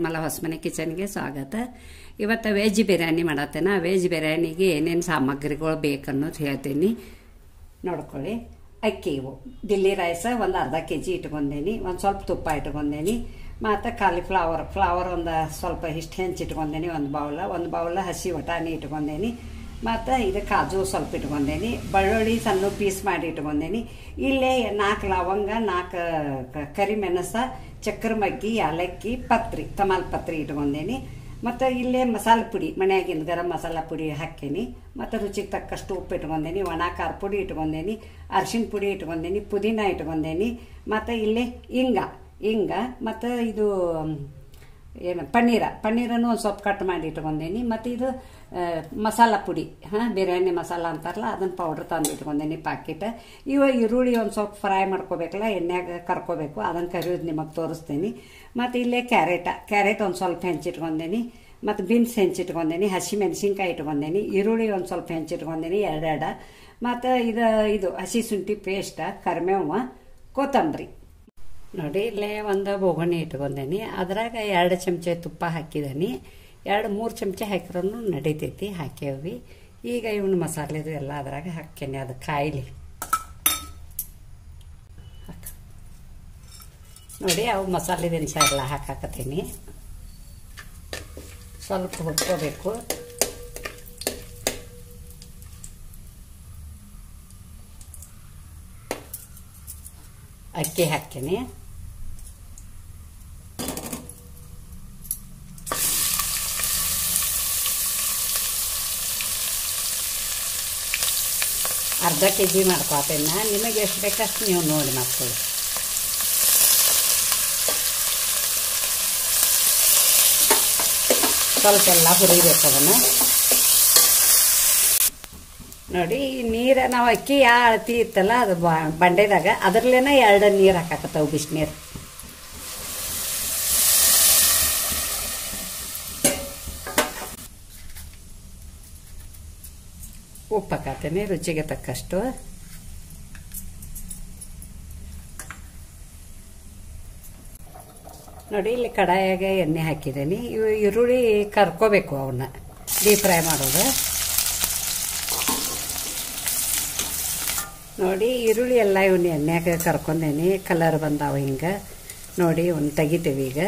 ನಿರ್ಮಲ ಹೊಸಮನೆ ಕಿಚನ್ಗೆ ಸ್ವಾಗತ ಇವತ್ತು ವೆಜ್ ಬಿರಿಯಾನಿ ಮಾಡತ್ತೇನ ವೆಜ್ ಬಿರಿಯಾನಿಗೆ ಏನೇನು ಸಾಮಗ್ರಿಗಳು ಬೇಕನ್ನೋದು ಹೇಳ್ತೀನಿ ನೋಡ್ಕೊಳ್ಳಿ ಅಕ್ಕಿ ಇವು ದಿಲ್ಲಿ ರೈಸ್ ಒಂದು ಅರ್ಧ ಕೆ ಜಿ ಇಟ್ಕೊಂಡೇನಿ ಒಂದು ಸ್ವಲ್ಪ ತುಪ್ಪ ಇಟ್ಕೊಂಡೇನಿ ಮತ್ತು ಕಾಲಿಫ್ಲವರ್ ಫ್ಲವರ್ ಒಂದು ಸ್ವಲ್ಪ ಇಷ್ಟು ಹೆಂಚು ಇಟ್ಕೊಂಡೇನಿ ಒಂದು ಬೌಲ ಒಂದು ಬೌಲ ಹಸಿ ವಟಾಣಿ ಇಟ್ಕೊಂಡೇನಿ ಮತ್ತು ಇದು ಕಾಜು ಸ್ವಲ್ಪ ಇಟ್ಕೊಂಡೇನಿ ಬೆಳ್ಳುಳ್ಳಿ ಸಣ್ಣ ಪೀಸ್ ಮಾಡಿ ಇಟ್ಕೊಂಡೇನಿ ಇಲ್ಲೇ ನಾಲ್ಕು ಲವಂಗ ನಾಲ್ಕು ಕ- ಕರಿಮೆಣಸ ಚಕ್ರ ಮಗ್ಗಿ ಯಾಲಕ್ಕಿ ಪತ್ರಿ ತಮಾಲ್ ಪತ್ರಿ ಇಟ್ಕೊಂಡೇನಿ ಮತ್ತು ಇಲ್ಲೇ ಮಸಾಲೆ ಪುಡಿ ಮನ್ಯಾಗಿಂದ ಗರಂ ಮಸಾಲ ಪುಡಿ ಹಾಕೀನಿ ಮತ್ತು ರುಚಿಗೆ ತಕ್ಕಷ್ಟು ಉಪ್ಪು ಇಟ್ಕೊಂಡೇನಿ ಒಣ ಖಾರ ಪುಡಿ ಇಟ್ಕೊಂಡೇನಿ ಅರ್ಶಿಣ ಪುಡಿ ಇಟ್ಕೊಂಡೇನಿ ಪುದೀನ ಇಟ್ಕೊಂಡೇನಿ ಮತ್ತು ಇಲ್ಲಿ ಇಂಗ ಇಂಗ ಮತ್ತು ಇದು ಏನು ಪನ್ನೀರ ಪನ್ನೀರನ್ನು ಒಂದು ಸ್ವಲ್ಪ ಕಟ್ ಮಾಡಿ ಇಟ್ಕೊಂಡೇನಿ ಮತ್ತು ಇದು ಆ, ಮಸಾಲ ಪುಡಿ ಹಾಂ ಬಿರಿಯಾನಿ ಮಸಾಲ ಅಂತಾರಲ್ಲ ಅದನ್ನ ಪೌಡ್ರ್ ತಂದು ಇಟ್ಕೊಂಡೇನಿ ಪಾಕಿಟ್ ಇವ ಈರುಳ್ಳಿ ಒಂದು ಸ್ವಲ್ಪ ಫ್ರೈ ಮಾಡ್ಕೋಬೇಕಲ್ಲ ಎಣ್ಣೆಗೆ ಕರ್ಕೋಬೇಕು ಅದನ್ನು ಕರಿಯೋದು ನಿಮಗೆ ತೋರಿಸ್ತೀನಿ ಮತ್ತು ಇಲ್ಲೇ ಕ್ಯಾರೆಟ ಕ್ಯಾರೆಟ್ ಒಂದು ಸ್ವಲ್ಪ ಹೆಂಚಿಟ್ಕೊಂಡೇನಿ ಮತ್ತು ಬೀನ್ಸ್ ಹೆಂಚಿಟ್ಕೊಂಡೇನಿ ಹಸಿ ಮೆಣಸಿನ್ಕಾಯಿ ಇಟ್ಕೊಂಡೇನಿ ಈರುಳ್ಳಿ ಒಂದು ಸ್ವಲ್ಪ ಹೆಂಚಿಟ್ಕೊಂಡೇನಿ ಎರಡೆರಡು ಮತ್ತು ಇದು ಇದು ಹಸಿ ಶುಂಠಿ ಪೇಸ್ಟ್ ಕರಿಮೇವ ಕೊತ್ತಂಬರಿ ನೋಡಿ ಇಲ್ಲೇ ಒಂದು ಬೋಗಣಿ ಇಟ್ಕೊಂಡೇನಿ ಅದ್ರಾಗ ಎರಡು ಚಮಚ ತುಪ್ಪ ಹಾಕಿದೀನಿ ಎರಡು ಮೂರು ಚಮಚ ಹಾಕಿರೂ ನಡೀತೈತಿ ಹಾಕ್ಯಾವಿ ಈಗ ಇವನು ಮಸಾಲೆದು ಎಲ್ಲ ಅದ್ರಾಗ ಹಾಕೇನಿ ಅದು ಕಾಯಿಲಿ ಹಾಕ್. ನೋಡಿ ಅವು ಮಸಾಲೆ ದಿನಸ ಎಲ್ಲ ಹಾಕಾಕತ್ತೀನಿ ಸ್ವಲ್ಪ ಹುರ್ಕೋಬೇಕು ಅಕ್ಕಿ ಹಾಕ್ತೀನಿ ಅರ್ಧ ಕೆ ಜಿ ಮಾಡ್ಕೊತೇನೆ ನಾ ನಿಮಗೆ ಎಷ್ಟು ಬೇಕಷ್ಟು ನೀವು ನೋಡಿ ಮಾಡ್ಕೊಳ್ಳಿ ಸ್ವಲ್ಪ ಎಲ್ಲ ಹುರಿಬೇಕು ಅದನ್ನು ನೋಡಿ ಈ ನೀರು ನಾವು ಅಕ್ಕಿ ಯಾವ ಅಳತಿ ಇತ್ತಲ್ಲ ಅದು ಬ- ಬಂಡೆದಾಗ ಅದ್ರಲ್ಲೇನ ಎರಡು ನೀರು ಹಾಕಾಕತ್ತಾವ ಬಿಸಿನೀರು ಉಪ್ಪು ಹಾಕತ್ತೇನೆ ರುಚಿಗೆ ತಕ್ಕಷ್ಟು ನೋಡಿ ಇಲ್ಲಿ ಕಡಾಯಾಗ ಎಣ್ಣೆ ಹಾಕಿದ್ದೀನಿ ಇವು ಈರುಳ್ಳಿ ಕರ್ಕೋಬೇಕು ಅವನ್ನ ಡೀಪ್ ಫ್ರೈ ಮಾಡೋದು ನೋಡಿ ಈರುಳ್ಳಿ ಎಲ್ಲ ಇವನ್ನ ಎಣ್ಣೆಗೆ ಕರ್ಕೊಂಡೇನಿ ಕಲರ್ ಬಂದಾವ ಹಿಂಗೆ ನೋಡಿ ಇವನ್ನ ತೆಗಿತೀವಿ ಈಗ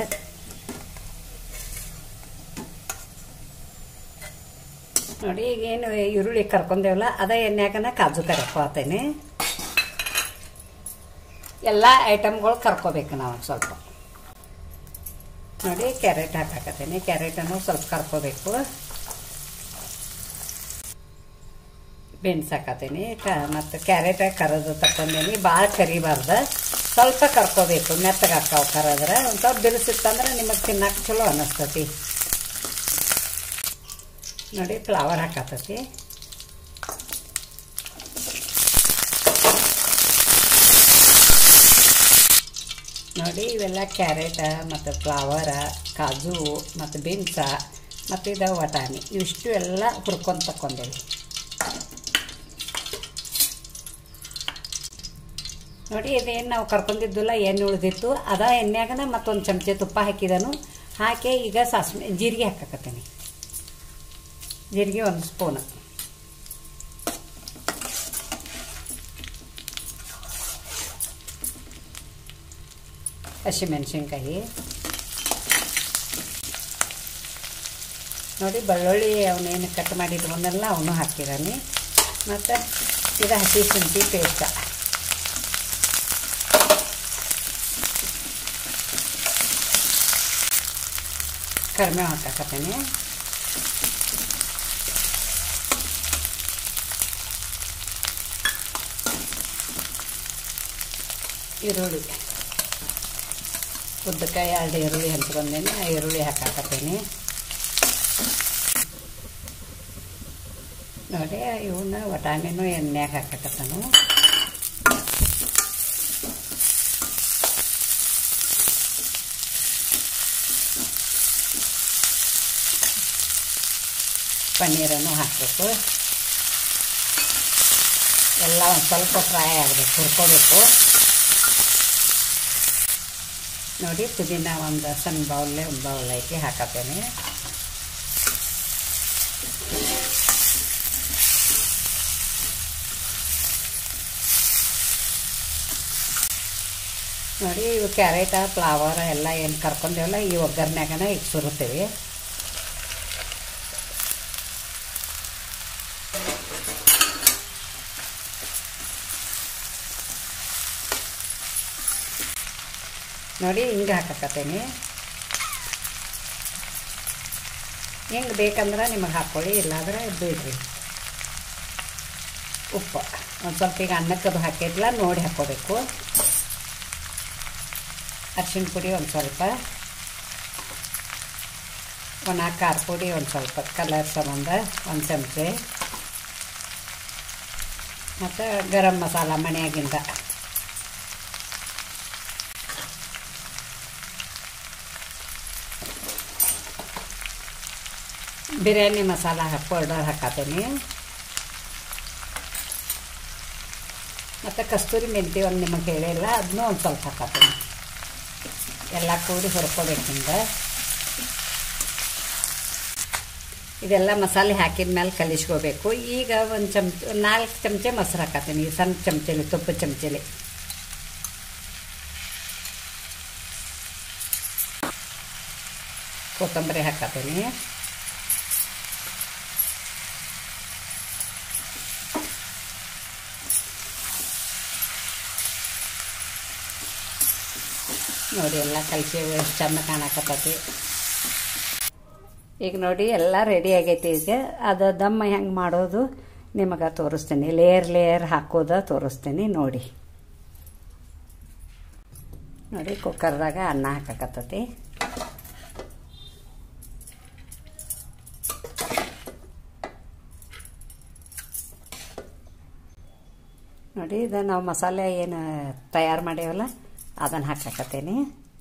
ನೋಡಿ ಈಗ ಏನು ಈರುಳ್ಳಿ ಕರ್ಕೊಂಡೇವಲ್ಲ ಅದ ಎಣ್ಣೆಗನ ಕಾಜು ಕರ್ಕೋತೇನೆ ಎಲ್ಲ ಐಟಮ್ಗಳು ಕರ್ಕೋಬೇಕು ನಾವು ಸ್ವಲ್ಪ ನೋಡಿ ಕ್ಯಾರೆಟ್ ಹಾಕಾಕತ್ತೇನೆ ಕ್ಯಾರೆಟನ್ನು ಸ್ವಲ್ಪ ಕರ್ಕೋಬೇಕು ಬೆನ್ಸ್ ಹಾಕತ್ತೇನೆ ಮತ್ತು ಕ್ಯಾರೆಟ್ ಕರದು ತಕೊಂಡೇನಿ ಭಾಳ ಕರಿಬಾರ್ದು ಸ್ವಲ್ಪ ಕರ್ಕೋಬೇಕು ಮೆತ್ತಗೆ ಹಾಕಾವು ಕರದ್ರೆ ಒಂದು ಸ್ವಲ್ಪ ಬಿರುಸಿತ್ತಂದ್ರೆ ನಿಮಗೆ ತಿನ್ನಕ್ಕೆ ಚಲೋ ಅನ್ನಿಸ್ತತಿ ನೋಡಿ ಫ್ಲವರ್ ಹಾಕತ್ತತಿ ನೋಡಿ ಇವೆಲ್ಲ ಕ್ಯಾರೆಟ ಮತ್ತು ಫ್ಲವರ ಕಾಜು ಮತ್ತು ಬೀನ್ಸ ಮತ್ತು ಇದು ವಟಾಣಿ ಇವಿಷ್ಟು ಎಲ್ಲ ಹುರ್ಕೊಂಡು ತಕ್ಕೊಂಡೇವಿ ನೋಡಿ ಇದೇನು ನಾವು ಕರ್ಕೊಂಡಿದ್ದಿಲ್ಲ ಎಣ್ಣೆ ಉಳಿದಿತ್ತು ಅದ ಎಣ್ಣೆಗನ ಮತ್ತೊಂದು ಚಮಚೆ ತುಪ್ಪ ಹಾಕಿದನು ಹಾಕಿ ಈಗ ಸಾಸಿವೆ ಜೀರಿಗೆ ಹಾಕಕತ್ತೀನಿ ಜೀರಿಗೆ ಒಂದು ಸ್ಪೂನ್ ಹಸಿಮೆಣಸಿನ್ಕಾಯಿ ನೋಡಿ ಬೆಳ್ಳುಳ್ಳಿ ಅವನೇನು ಕಟ್ ಮಾಡಿ ಇಟ್ಕೊಂಡಲ್ಲ ಅವನು ಹಾಕಿರಾನಿ ಮತ್ತು ಇದು ಹಸಿ ಶುಂಠಿ ಪೇಸ್ಟ್ ಕಡಿಮೆ ಹಾಕಕತ್ತೇನೆ ಈರುಳ್ಳಿ ಉದ್ದಕಾಯಿ ಎರಡು ಈರುಳ್ಳಿ ಹಂಚ್ಕೊಂಡೇನೆ ಆ ಈರುಳ್ಳಿ ಹಾಕಾಕತ್ತೇನೆ ನೋಡಿ ಇವನ್ನ ವಟಾಣಿನೂ ಎಣ್ಣೆಗೆ ಹಾಕಾಕತ್ತಾನು ಪನ್ನೀರನ್ನು ಹಾಕಬೇಕು ಎಲ್ಲ ಒಂದು ಸ್ವಲ್ಪ ಫ್ರೈ ಆಗಬೇಕು ಹುರ್ಕೋಬೇಕು ನೋಡಿ ಪುದೀನ ಒಂದು ಸಣ್ಣ ಬೌಲ್ಲೆ ಒಂದು ಬೌಲ್ ಐತಿ ಹಾಕತ್ತೇನೆ ನೋಡಿ ಇವು ಕ್ಯಾರೆಟ ಫ್ಲವರ್ ಎಲ್ಲ ಏನು ಕರ್ಕೊಂಡೇವಲ್ಲ ಈ ಒಗ್ಗರ್ನ್ಯಾಗನ ಈಗ ಸುರುತ್ತೀವಿ ನೋಡಿ ಹಿಂಗೆ ಹಾಕಕತ್ತೇನಿ ಹೆಂಗೆ ಬೇಕಂದ್ರೆ ನಿಮಗೆ ಹಾಕ್ಕೊಳ್ಳಿ ಇಲ್ಲಾಂದ್ರೆ ಬಿಡ್ರಿ ಉಪ್ಪು ಒಂದು ಸ್ವಲ್ಪ ಈಗ ಅನ್ನಕ್ಕದು ಹಾಕಿದ್ಲ ನೋಡಿ ಹಾಕ್ಕೋಬೇಕು ಅರ್ಶಿಣ ಪುಡಿ ಒಂದು ಸ್ವಲ್ಪ ಒಣ ಖಾರ ಪುಡಿ ಒಂದು ಸ್ವಲ್ಪ ಕಲರ್ ಸಂಬಂಧ ಒಂದು ಚಮಚೆ ಮತ್ತು ಗರಂ ಮಸಾಲ ಮನೆಯಾಗಿಂದ ಬಿರಿಯಾನಿ ಮಸಾಲ ಪೌಡರ್ ಹಾಕತ್ತೀನಿ ಮತ್ತು ಕಸ್ತೂರಿ ಮೆಂತಿ ಒಂದು ನಿಮಗೆ ಹೇಳಿಲ್ಲ ಅದನ್ನೂ ಒಂದು ಸ್ವಲ್ಪ ಹಾಕತ್ತೀನಿ ಎಲ್ಲ ಕೂಡಿ ಹುರ್ಕೋಬೇಕು ಹಿಂಗೆ ಇದೆಲ್ಲ ಮಸಾಲೆ ಹಾಕಿದ ಮೇಲೆ ಕಲಿಸ್ಕೋಬೇಕು ಈಗ ಒಂದು ಚಮಚ ನಾಲ್ಕು ಚಮಚೆ ಮೊಸರು ಹಾಕತ್ತೀನಿ ಸಣ್ಣ ಚಮಚಲಿ ತುಪ್ಪ ಚಮಚಲಿ ಕೊತ್ತಂಬರಿ ಹಾಕತ್ತೀನಿ ನೋಡಿ ಎಲ್ಲ ಕಲಿಸಿ ಎಷ್ಟು ಚಂದ ಕಾಣಕತ್ತೈತಿ ಈಗ ನೋಡಿ ಎಲ್ಲ ರೆಡಿ ಆಗೈತಿ ಈಗ ಅದು ದಮ್ಮ ಹೆಂಗೆ ಮಾಡೋದು ನಿಮಗೆ ತೋರಿಸ್ತೀನಿ ಲೇಯರ್ ಲೇಯರ್ ಹಾಕೋದ ತೋರಿಸ್ತೀನಿ ನೋಡಿ ನೋಡಿ ಕುಕ್ಕರ್ದಾಗ ಅನ್ನ ಹಾಕಕತ್ತೈತಿ ನೋಡಿ ಇದು ನಾವು ಮಸಾಲೆ ಏನು ತಯಾರು ಮಾಡೇವಲ್ಲ ಅದನ್ನು ಹಾಕಕತ್ತೇನೆ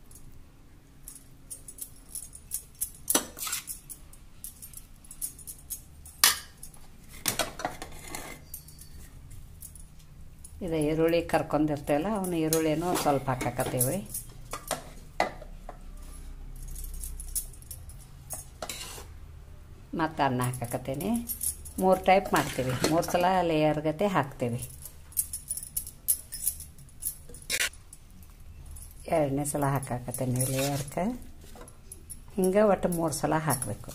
ಇದು ಈರುಳ್ಳಿ ಕರ್ಕೊಂಡಿರ್ತೇವಲ್ಲ ಅವನು ಈರುಳ್ಳಿನೂ ಸ್ವಲ್ಪ ಹಾಕಕತ್ತೀವಿ ಮತ್ತು ಅನ್ನ ಹಾಕಕತ್ತೀನಿ ಮೂರು ಟೈಪ್ ಮಾಡ್ತೀವಿ ಮೂರು ಸಲ ಲೇಯರ್ ಗತೆ ಹಾಕ್ತೀವಿ ಎರಡನೇ ಸಲ ಹಾಕಾಕತ್ತೀನಿ ಲೇಯರ್ಗೆ ಹಿಂಗೆ ಒಟ್ಟು ಮೂರು ಸಲ ಹಾಕಬೇಕು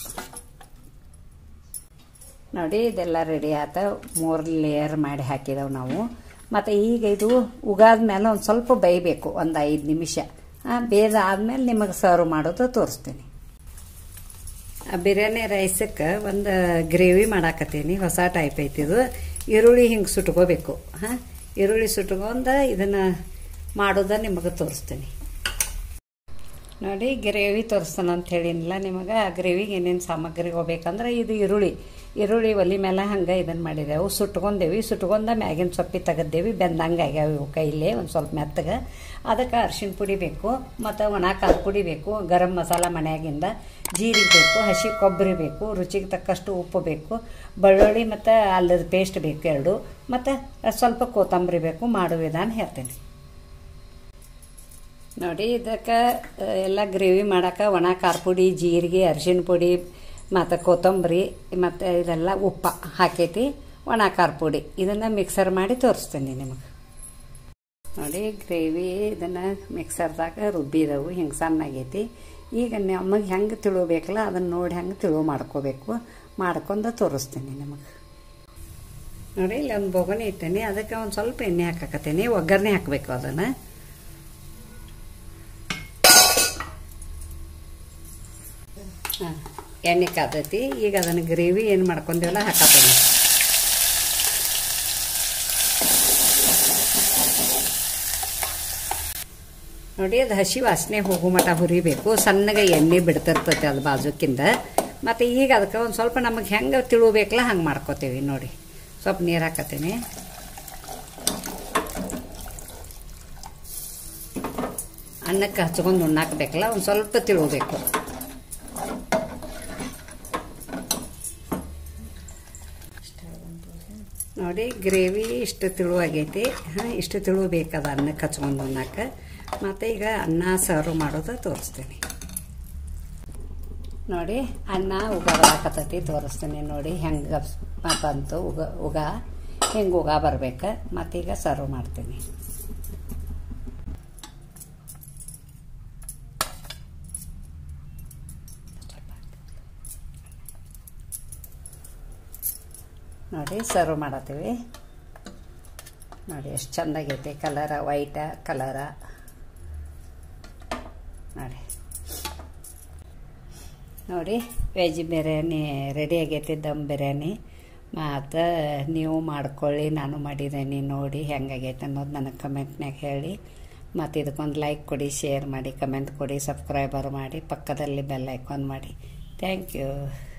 ನೋಡಿ ಇದೆಲ್ಲ ರೆಡಿ ಆತ ಮೂರು ಲೇಯರ್ ಮಾಡಿ ಹಾಕಿದವು ನಾವು ಮತ್ತು ಈಗ ಇದು ಉಗಾದ ಮೇಲೆ ಒಂದು ಸ್ವಲ್ಪ ಬೇಯಬೇಕು ಒಂದು ಐದು ನಿಮಿಷ ಬೇದ ಆದಮೇಲೆ ನಿಮಗೆ ಸರ್ವ್ ಮಾಡೋದು ತೋರಿಸ್ತೀನಿ ಬಿರಿಯಾನಿ ರೈಸಕ್ಕೆ ಒಂದು ಗ್ರೇವಿ ಮಾಡಾಕತ್ತೀನಿ ಹೊಸ ಟೈಪ್ ಐತಿ ಇದು ಈರುಳ್ಳಿ ಹಿಂಗೆ ಸುಟ್ಕೋಬೇಕು ಹಾಂ ಈರುಳ್ಳಿ ಸುಟ್ಕೊಂಡ ಇದನ್ನು ಮಾಡೋದ ನಿಮಗೆ ತೋರಿಸ್ತೀನಿ ನೋಡಿ ಗ್ರೇವಿ ತೋರಿಸ್ತಾನೆ ಅಂತ ಹೇಳಿನಿಲ್ಲ ನಿಮಗೆ ಆ ಗ್ರೇವಿಗೆ ಏನೇನು ಸಾಮಗ್ರಿ ಹೋಗ್ಬೇಕಂದ್ರೆ ಇದು ಈರುಳ್ಳಿ ಈರುಳ್ಳಿ ಒಲಿ ಮೇಲೆ ಹಂಗೆ ಇದನ್ನು ಮಾಡಿದೆವು ಸುಟ್ಕೊಂಡೇವಿ ಸುಟ್ಕೊಂಡ ಮ್ಯಾಗಿನ ಸೊಪ್ಪಿ ತೆಗೆದೇವಿ ಬೆಂದಂಗೆ ಆಗ್ಯಾವ ಇವು ಕೈಲೇ ಒಂದು ಸ್ವಲ್ಪ ಮೆತ್ತಗೆ ಅದಕ್ಕೆ ಅರ್ಶಿಣ ಪುಡಿ ಬೇಕು ಮತ್ತು ಒಣ ಖಾರ ಪುಡಿ ಬೇಕು ಗರಂ ಮಸಾಲ ಮನೆಯಾಗಿಂದ ಜೀರಿಗೆ ಬೇಕು ಹಸಿ ಕೊಬ್ಬರಿ ಬೇಕು ರುಚಿಗೆ ತಕ್ಕಷ್ಟು ಉಪ್ಪು ಬೇಕು ಬೆಳ್ಳುಳ್ಳಿ ಮತ್ತು ಅಲ್ಲದ ಪೇಸ್ಟ್ ಬೇಕು ಎರಡು ಮತ್ತು ಸ್ವಲ್ಪ ಕೊತ್ತಂಬರಿ ಬೇಕು ಮಾಡೋ ವಿಧಾನ ಹೇಳ್ತೀನಿ ನೋಡಿ ಇದಕ್ಕೆ ಎಲ್ಲ ಗ್ರೇವಿ ಮಾಡೋಕೆ ಒಣ ಖಾರ ಪುಡಿ ಜೀರಿಗೆ ಅರಿಶಿಣ ಪುಡಿ ಮತ್ತು ಕೊತ್ತಂಬರಿ ಮತ್ತು ಇದೆಲ್ಲ ಉಪ್ಪು ಹಾಕೈತಿ ಒಣ ಖಾರ ಪುಡಿ ಇದನ್ನು ಮಿಕ್ಸರ್ ಮಾಡಿ ತೋರಿಸ್ತೀನಿ ನಿಮಗೆ ನೋಡಿ ಗ್ರೇವಿ ಇದನ್ನು ಮಿಕ್ಸರ್ದಾಗ ರುಬ್ಬಿದವು ಹಿಂಗೆ ಸಣ್ಣಾಗೈತಿ ಈಗ ನಮಗೆ ಹೆಂಗೆ ತಿಳಬೇಕಲ್ಲ ಅದನ್ನು ನೋಡಿ ಹೆಂಗೆ ತಿಳುವು ಮಾಡ್ಕೋಬೇಕು ಮಾಡ್ಕೊಂಡು ತೋರಿಸ್ತೀನಿ ನಿಮಗೆ ನೋಡಿ ಇಲ್ಲಿ ಒಂದು ಬೊಗಣಿ ಇಟ್ಟೇನಿ ಅದಕ್ಕೆ ಒಂದು ಸ್ವಲ್ಪ ಎಣ್ಣೆ ಹಾಕಕತ್ತೀನಿ ಒಗ್ಗರಣೆ ಹಾಕಬೇಕು ಅದನ್ನು ಹಾಂ ಎಣ್ಣೆ ಕಾದೈತಿ ಈಗ ಅದನ್ನು ಗ್ರೇವಿ ಏನು ಮಾಡ್ಕೊಂಡೇವಲ್ಲ ಹಾಕತ್ತೀನಿ ನೋಡಿ ಅದು ಹಸಿ ವಾಸನೆ ಹೋಗೋ ಮಟ ಹುರಿಬೇಕು ಸಣ್ಣಗೆ ಎಣ್ಣೆ ಬಿಡ್ತಿರ್ತೈತೆ ಅದು ಬಾಜುಕಿಂದ ಮತ್ತು ಈಗ ಅದಕ್ಕೆ ಒಂದು ಸ್ವಲ್ಪ ನಮಗೆ ಹೆಂಗೆ ತಿಳುಬೇಕಲ್ಲ ಹಂಗೆ ಮಾಡ್ಕೋತೀವಿ ನೋಡಿ ಸ್ವಲ್ಪ ನೀರು ಹಾಕತ್ತೀನಿ ಅನ್ನಕ್ಕೆ ಹಚ್ಕೊಂಡು ಉಣ್ಣಾಕಬೇಕಲ್ಲ ಒಂದು ಸ್ವಲ್ಪ ತಿಳುಬೇಕು ನೋಡಿ ನೋಡಿ ಗ್ರೇವಿ ಇಷ್ಟು ತಿಳು ಆಗೈತಿ ಹಾಂ ಇಷ್ಟು ತಿಳು ಬೇಕದ ಅನ್ನಕ್ಕೆ ಹಚ್ಕೊಂಡು ಅನ್ನಕ್ಕೆ ಮತ್ತು ಈಗ ಅನ್ನ ಸರ್ವ್ ಮಾಡೋದು ತೋರಿಸ್ತೀನಿ ನೋಡಿ ಅನ್ನ ಉಗ ಬರಾಕತ್ತೈತಿ ತೋರಿಸ್ತೀನಿ ನೋಡಿ ಹೆಂಗೆ ಬಂತು ಉಗ ಉಗ ಹೆಂಗೆ ಉಗ ಬರ್ಬೇಕು ಮತ್ತೀಗ ಸರ್ವ್ ಮಾಡ್ತೀನಿ ನೋಡಿ ಸರ್ವ್ ಮಾಡತ್ತೀವಿ ನೋಡಿ ಎಷ್ಟು ಚೆಂದಾಗೈತಿ ಕಲರ ವೈಟ ಕಲರ ನೋಡಿ ನೋಡಿ ವೆಜ್ ಬಿರಿಯಾನಿ ರೆಡಿ ಆಗೈತಿ ದಮ್ ಬಿರಿಯಾನಿ ಮತ್ತು ನೀವು ಮಾಡ್ಕೊಳ್ಳಿ ನಾನು ಮಾಡಿದ್ದೀನಿ ನೋಡಿ ಹೆಂಗಾಗೈತೆ ಅನ್ನೋದು ನನಗೆ ಕಮೆಂಟ್ನಾಗ ಹೇಳಿ ಮತ್ತು ಇದಕ್ಕೊಂದು ಲೈಕ್ ಕೊಡಿ ಶೇರ್ ಮಾಡಿ ಕಮೆಂಟ್ ಕೊಡಿ ಸಬ್ಸ್ಕ್ರೈಬರ್ ಮಾಡಿ ಪಕ್ಕದಲ್ಲಿ ಬೆಲ್ ಐಕಾನ್ ಮಾಡಿ ಥ್ಯಾಂಕ್ ಯು